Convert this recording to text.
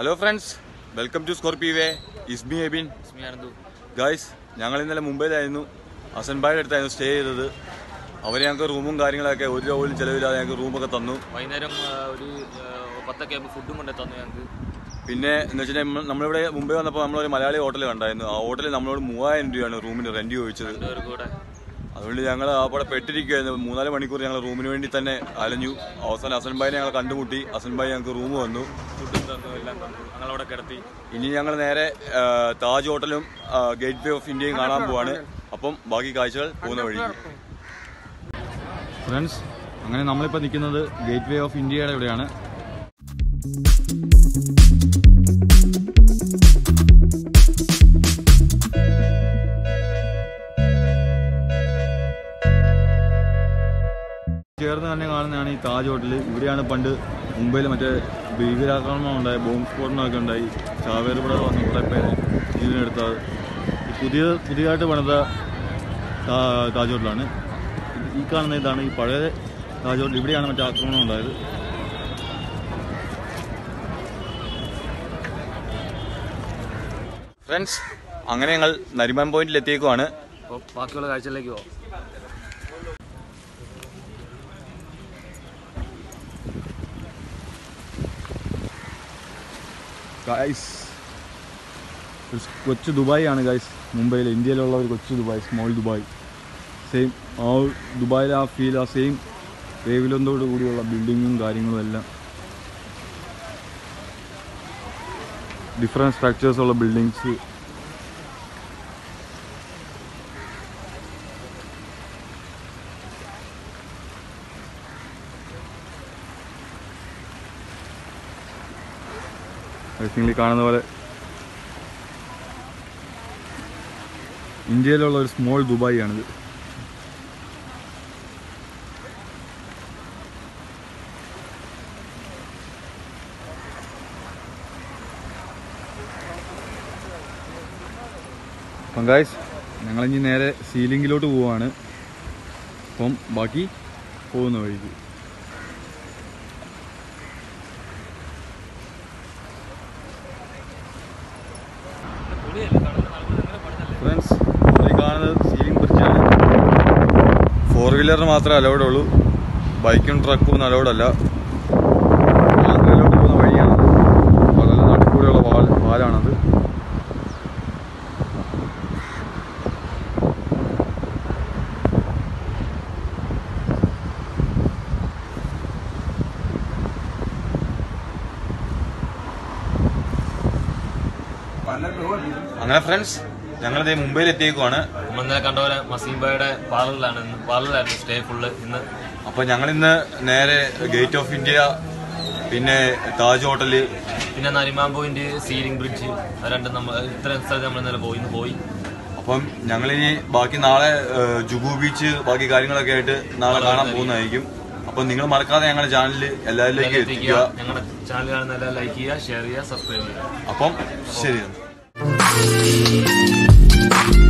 hello friends welcome to Scorpio way is me Ebin guys ഞങ്ങൾ ഇന്നലെ മുംബൈയിലായിരുന്നു അസൻബായുടെ അടുത്തായിരുന്നു stay ചെയ്തത് അവർ ഞങ്ങൾക്ക് റൂമും കാര്യങ്ങളൊക്കെ ഒരു രൂപ പോലും ചിലവില്ലാതെ ഞങ്ങൾക്ക് റൂമൊക്കെ തന്നു വൈകുന്നേരം ആ, ഒരു ആ, പത്തൊക്കെ ആകുമ്പോൾ ഫുഡും കൊണ്ട് തന്നു ഞങ്ങൾക്ക് പിന്നെ എന്ന് വെച്ചിട്ടുണ്ടെങ്കിൽ നമ്മളിവിടെ മുംബൈ വന്നപ്പോൾ നമ്മളൊരു മലയാളി ഹോട്ടൽ കണ്ടായിരുന്നു ആ ഹോട്ടലിൽ നമ്മളോട് മൂവായിരം രൂപയാണ് റൂമിന് റെന്റ് ചോദിച്ചത് രണ്ടുപേർക്കും കൂടെ അതുകൊണ്ട് ഞങ്ങൾ അവിടെ പെട്ടിരിക്കുകയായിരുന്നു മൂന്നാല് മണിക്കൂർ ഞങ്ങൾ റൂമിന് വേണ്ടി തന്നെ അലഞ്ഞു അവസാനം അസൻബായിനെ ഞങ്ങൾ കണ്ടുമുട്ടി അസൻബായി ഞങ്ങൾക്ക് റൂം വന്നു ഫുഡും തന്നു എല്ലാം തന്നു ഞങ്ങളവിടെ കിടത്തി ഇനി ഞങ്ങൾ നേരെ ആ, താജ് ഹോട്ടലും ഗേറ്റ് വേ ഓഫ് ഇന്ത്യയും കാണാൻ പോവാണ് അപ്പം ബാക്കി കാഴ്ചകൾ പോകുന്ന വഴി ഫ്രണ്ട്സ് അങ്ങനെ നമ്മളിപ്പോൾ നിൽക്കുന്നത് ഗേറ്റ് വേ ഓഫ് ഇന്ത്യയുടെ ഇവിടെയാണ് ചേർന്ന് തന്നെ കാണുന്നതാണ് ഈ താജ് ഹോട്ടൽ ഇവിടെയാണ് പണ്ട് മുംബൈയിൽ മറ്റേ ഭീകരാക്രമണം ഉണ്ടായി ബോംബ് സ്ഫോടനമൊക്കെ ഉണ്ടായി ചാവേർ ഇവിടെ വന്ന് കുറേ പേര് ജീവനെടുത്തത് ഈ പുതിയ പുതിയതായിട്ട് പണിത താ- താജ് ഹോട്ടലാണ് ഇത് ഈ കാണുന്ന ഇതാണ് ഈ പഴയ താജ് ഹോട്ടൽ ഇവിടെയാണ് മറ്റേ ആക്രമണം ഉണ്ടായത് ഫ്രണ്ട്സ് അങ്ങനെ ഞങ്ങൾ നരിമാൻ പോയിന്റിൽ എത്തിയേക്കുവാണ് അപ്പോൾ ബാക്കിയുള്ള കാഴ്ചകളിലേക്ക് പോകാം ഗൈസ് ഒരു കൊച്ചു ദുബായ് ആണ് ഗൈസ് മുംബൈയിൽ ഇന്ത്യയിലുള്ള ഒരു കൊച്ചു ദുബായ് സ്മോൾ ദുബായ് സെയിം ആ ദുബായിലെ ആ ഫീൽ ആ സെയിം വേവിലൊന്നോട് കൂടിയുള്ള ബിൽഡിങ്ങും കാര്യങ്ങളും എല്ലാം ഡിഫറെൻറ്റ് സ്ട്രക്ചേഴ്സ് ഉള്ള ബിൽഡിങ്സ് നിങ്ങൾ കാണുന്ന പോലെ ഇന്ത്യയിലുള്ള ഒരു സ്മോൾ ദുബായ് ആണിത് അപ്പം ഗായ്സ് ഞങ്ങളിനി നേരെ സീലിംഗിലോട്ട് പോവാണ് അപ്പം ബാക്കി പോകുന്ന വഴിക്ക് ഫ്രണ്ട്സ് ഈ കാണുന്നത് സീലിംഗ് ബ്രിഡ്ജാണ് ഫോർ വീലറിന് മാത്രമേ അലൗഡ് ഉള്ളൂ ബൈക്കും ട്രക്കും ഒന്നും അലൗഡ് അല്ല ആന്ധ്രയിലോട്ട് പോകുന്ന വഴിയാണ് വളരെ നടുക്കൂടെയുള്ള പാൽ പാലാണത് അങ്ങനെ ഫ്രണ്ട്സ് ഞങ്ങളിത് മുംബൈയിൽ എത്തിയേക്കുവാണ് നമ്മൾ ഇന്നലെ കണ്ട പോലെ മസീംബയുടെ പാർലറിലാണ് ഇന്ന് പാർലറിലായിരുന്നു സ്റ്റേ ഫുള്ള് ഇന്ന് അപ്പൊ ഞങ്ങൾ ഇന്ന് നേരെ ഗേറ്റ് ഓഫ് ഇന്ത്യ പിന്നെ താജ് ഹോട്ടല് പിന്നെ നരിമാൻ പോയിന്റ് സീലിംഗ് ബ്രിഡ്ജ് അത് രണ്ടും നമ്മൾ ഇത്രയും സ്ഥലത്ത് നമ്മൾ ഇന്നലെ പോയി ഇന്ന് പോയി അപ്പം ഞങ്ങളിനി ബാക്കി നാളെ ഏഹ്, ജുഗു ബീച്ച് ബാക്കി കാര്യങ്ങളൊക്കെ ആയിട്ട് നാളെ കാണാൻ പോകുന്നതായിരിക്കും അപ്പൊ നിങ്ങൾ മറക്കാതെ ഞങ്ങളുടെ ചാനലിൽ എല്ലാവരിലേക്കും എത്തിക്കുക എത്തിക്കുക ഞങ്ങളുടെ ചാനൽ കാണുന്ന എല്ലാം ലൈക്ക് ചെയ്യുക ഷെയർ ചെയ്യുക സബ്സ്ക്രൈബ് ചെയ്യുക അപ്പം ശരി